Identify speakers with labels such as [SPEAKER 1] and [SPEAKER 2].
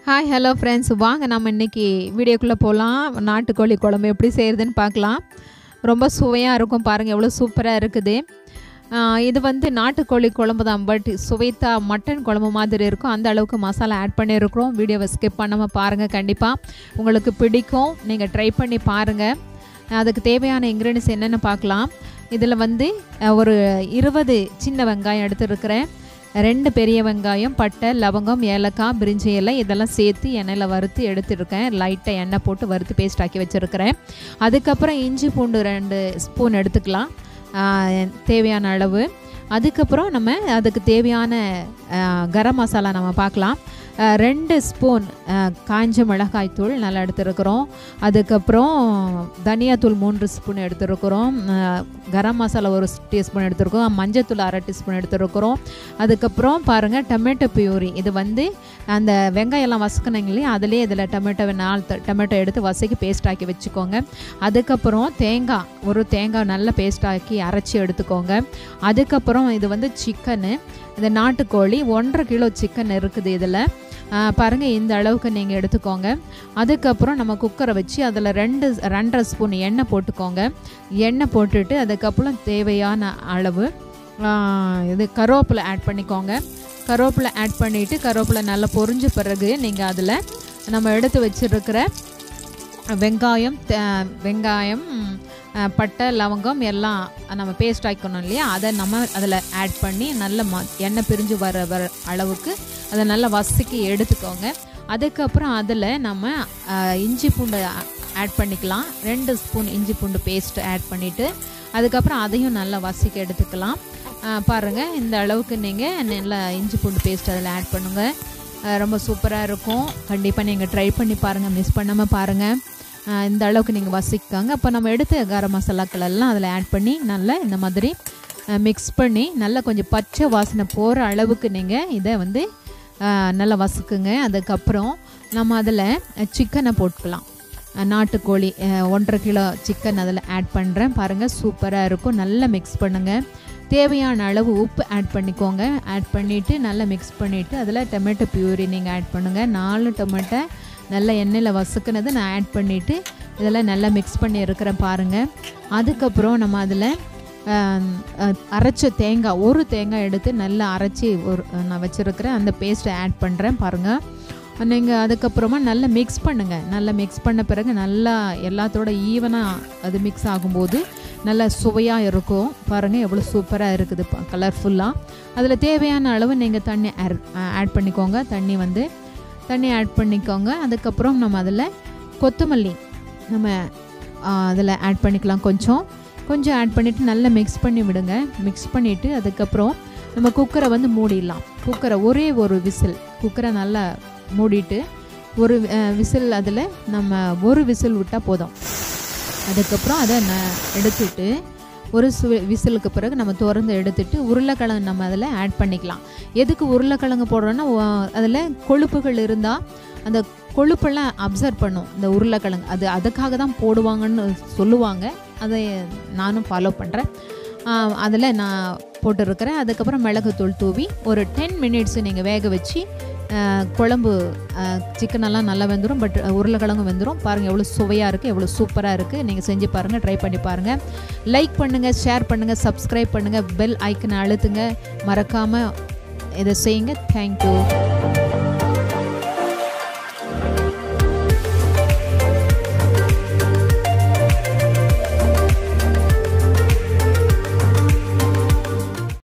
[SPEAKER 1] hi hello friends வாங்க நம்ம இன்றைக்கி வீடியோக்குள்ளே போகலாம் நாட்டுக்கோழி குழம்பு எப்படி செய்கிறதுன்னு பார்க்கலாம் ரொம்ப சுவையாக இருக்கும் பாருங்கள் எவ்வளோ சூப்பராக இருக்குது ஆஹ் இது வந்து நாட்டுக்கோழி குழம்பு தான் பட் சுவைத்தா மட்டன் குழம்பு மாதிரி இருக்கும் அந்த அளவுக்கு மசாலா ஆட் பண்ணியிருக்கிறோம் வீடியோவை ஸ்கிப் பண்ணாமல் பாருங்கள் கண்டிப்பாக உங்களுக்கு பிடிக்கும் நீங்கள் ட்ரை பண்ணி பாருங்கள் அதுக்கு தேவையான இன்க்ரீடியன்ஸ் என்னென்னு பார்க்கலாம் இதில் வந்து அஹ், ஒரு இருபது சின்ன வெங்காயம் எடுத்துருக்கிறேன் ரெண்டு பெரிய வெங்காயம் பட்டை லவங்கம் ஏலக்காய் பிரிஞ்சி இலை இதெல்லாம் சேர்த்து எண்ணெயில் வறுத்து எடுத்துருக்கேன் லைட்டாக எண்ணெய் போட்டு வறுத்து பேஸ்ட் ஆக்கி வச்சுருக்கிறேன் அதுக்கப்புறம் இஞ்சி பூண்டு ரெண்டு ஸ்பூன் எடுத்துக்கலாம் ஆஹ், தேவையான அளவு அதுக்கப்புறம் நம்ம அதுக்கு தேவையான ஆஹ், கரம் மசாலா நம்ம பார்க்கலாம் ஆஹ், ரெண்டு ஸ்பூன் ஆஹ், காஞ்ச மிளகாய் தூள் நல்லா எடுத்துருக்குறோம் அதுக்கப்புறம் தனியாத்தூள் மூன்று ஸ்பூன் எடுத்துருக்குறோம் ஆஹ், கரம் மசாலா ஒரு டீஸ்பூன் எடுத்துருக்கோம் மஞ்சத்தூள் அரை டீஸ்பூன் எடுத்துருக்குறோம் அதுக்கப்புறம் பாருங்கள் டொமேட்டோ பியூரி இது வந்து அந்த வெங்காயம்லாம் வசக்குனீங்க இல்லையா அதுலேயே இதில் டொமேட்டோவை நாலு த- டொமேட்டோ எடுத்து வசக்கி பேஸ்ட் ஆக்கி வச்சுக்கோங்க அதுக்கப்புறம் தேங்காய் ஒரு தேங்காய் நல்ல பேஸ்ட் ஆக்கி அரைச்சி எடுத்துக்கோங்க அதுக்கப்புறம் இது வந்து சிக்கனு இந்த நாட்டுக்கோழி ஒன்றரை கிலோ சிக்கன் இருக்குது இதில் பாருங்கள் இந்த அளவுக்கு நீங்கள் எடுத்துக்கோங்க அதுக்கப்புறம் நம்ம குக்கரை வச்சு அதில் ரெண்டு ரெண்டரை ஸ்பூன் எண்ணெய் போட்டுக்கோங்க எண்ணெய் போட்டுட்டு அதுக்கப்புறம் தேவையான அளவு ஆ, இது கருவேப்பிலை ஆட் பண்ணிக்கோங்க கருவேப்பிலை ஆட் பண்ணிவிட்டு கருவேப்பிலை நல்லா பொரிஞ்ச பிறகு நீங்கள் அதில் நம்ம எடுத்து வச்சிருக்கிற வெங்காயம் தே- வெங்காயம் அஹ், பட்டை லவங்கம் எல்லாம் நம்ம பேஸ்ட் ஆக்கணும் இல்லையா அதை நம்ம அதில் ஆட் பண்ணி நல்ல ம எண்ணெய் பிரிஞ்சு வர வர அளவுக்கு அதை நல்லா வசக்கி எடுத்துக்கோங்க அதுக்கப்புறம் அதில் நம்ம அஹ், இஞ்சி பூண்டு ஆட் பண்ணிக்கலாம் ரெண்டு ஸ்பூன் இஞ்சி பூண்டு பேஸ்ட் ஆட் பண்ணிவிட்டு அதுக்கப்புறம் அதையும் நல்லா வசக்கி எடுத்துக்கலாம் அஹ், பாருங்கள் இந்த அளவுக்கு நீங்கள் நல்லா இஞ்சி பூண்டு பேஸ்ட் அதில் ஆட் பண்ணுங்கள் அஹ், ரொம்ப சூப்பராக இருக்கும் கண்டிப்பாக நீங்கள் ட்ரை பண்ணி பாருங்கள் மிஸ் பண்ணாமல் பாருங்கள் அஹ், இந்த அளவுக்கு நீங்கள் வசிக்காங்க அப்போ நம்ம எடுத்த கரம் மசாலாக்கள் எல்லாம் அதில் ஆட் பண்ணி நல்லா இந்த மாதிரி மிக்ஸ் பண்ணி நல்லா கொஞ்சம் பச்சை வாசனை போகிற அளவுக்கு நீங்கள் இதை வந்து அஹ், நல்லா வசுக்குங்க அதுக்கப்புறம் நம்ம அதில் சிக்கனை போட்டுக்கலாம் அஹ், நாட்டுக்கோழி அஹ், ஒன்றரை கிலோ சிக்கன் அதில் ஆட் பண்ணுறேன் பாருங்கள் சூப்பராக இருக்கும் நல்லா மிக்ஸ் பண்ணுங்கள் தேவையான அளவு உப்பு ஆட் பண்ணிக்கோங்க ஆட் பண்ணிவிட்டு நல்லா மிக்ஸ் பண்ணிவிட்டு அதில் டொமேட்டோ பியூரி நீங்கள் ஆட் பண்ணுங்கள் நாலு டொமேட்டோ நல்லா எண்ணெயில் வசுக்குனது நான் ஆட் பண்ணிவிட்டு இதெல்லாம் நல்லா மிக்ஸ் பண்ணி இருக்கிறேன் பாருங்கள் அதுக்கப்புறம் நம்ம அதில் அரைச்ச தேங்காய் ஒரு தேங்காய் எடுத்து நல்லா அரைச்சி ஒரு நான் வச்சுருக்கிறேன் அந்த பேஸ்ட்டை ஆட் பண்ணுறேன் பாருங்கள் நீங்கள் அதுக்கப்புறமா நல்லா மிக்ஸ் பண்ணுங்கள் நல்லா மிக்ஸ் பண்ண பிறகு நல்லா எல்லாத்தோட ஈவனாக அது மிக்ஸ் ஆகும்போது நல்லா சுவையாக இருக்கும் பாருங்கள் எவ்வளோ சூப்பராக இருக்குது கலர்ஃபுல்லாக அதில் தேவையான அளவு நீங்கள் தண்ணி ஆட் பண்ணிக்கோங்க தண்ணி வந்து தண்ணி ஆட் பண்ணிக்கோங்க அதுக்கப்புறம் நம்ம அதில் கொத்தமல்லி நம்ம அதில் ஆட் பண்ணிக்கலாம் கொஞ்சம் கொஞ்சம் ஆட் பண்ணிவிட்டு நல்லா மிக்ஸ் பண்ணி விடுங்க மிக்ஸ் பண்ணிவிட்டு அதுக்கப்புறம் நம்ம குக்கரை வந்து மூடிடலாம் குக்கரை ஒரே ஒரு விசில் குக்கரை நல்லா மூடிட்டு ஒரு விசில் அதில் நம்ம ஒரு விசில் விட்டால் போதும் அதுக்கப்புறம் அதை நான் எடுத்துட்டு ஒரு சு விசிலுக்கு பிறகு நம்ம திறந்து எடுத்துட்டு உருளைக்கிழங்கு நம்ம அதில் ஆட் பண்ணிக்கலாம் எதுக்கு உருளைக்கிழங்கு போடுறோன்னா அதில் கொழுப்புகள் இருந்தால் அந்த கொழுப்பெல்லாம் அப்சர்வ் பண்ணும் இந்த உருளைக்கிழங்கு அது அதுக்காக தான் போடுவாங்கன்னு சொல்லுவாங்க அதை நானும் ஃபாலோ பண்ணுறேன் அதில் நான் போட்டிருக்கிறேன் அதுக்கப்புறம் மிளகுத்தூள் தூவி ஒரு டென் மினிட்ஸ் நீங்கள் வேக வச்சு ஆஹ், குழம்பு சிக்கனெல்லாம் நல்லா வெந்துடும் பட் உருளைக்கிழங்கு வெந்துடும் பாருங்கள் எவ்வளோ சுவையாக இருக்குது எவ்வளோ சூப்பராக இருக்குது நீங்கள் செஞ்சு பாருங்கள் ட்ரை பண்ணி பாருங்கள் லைக் பண்ணுங்கள் ஷேர் பண்ணுங்கள் சப்ஸ்கிரைப் பண்ணுங்கள் பெல் ஐக்கனை அழுத்துங்க மறக்காமல் இதை செய்யுங்க தேங்க்யூ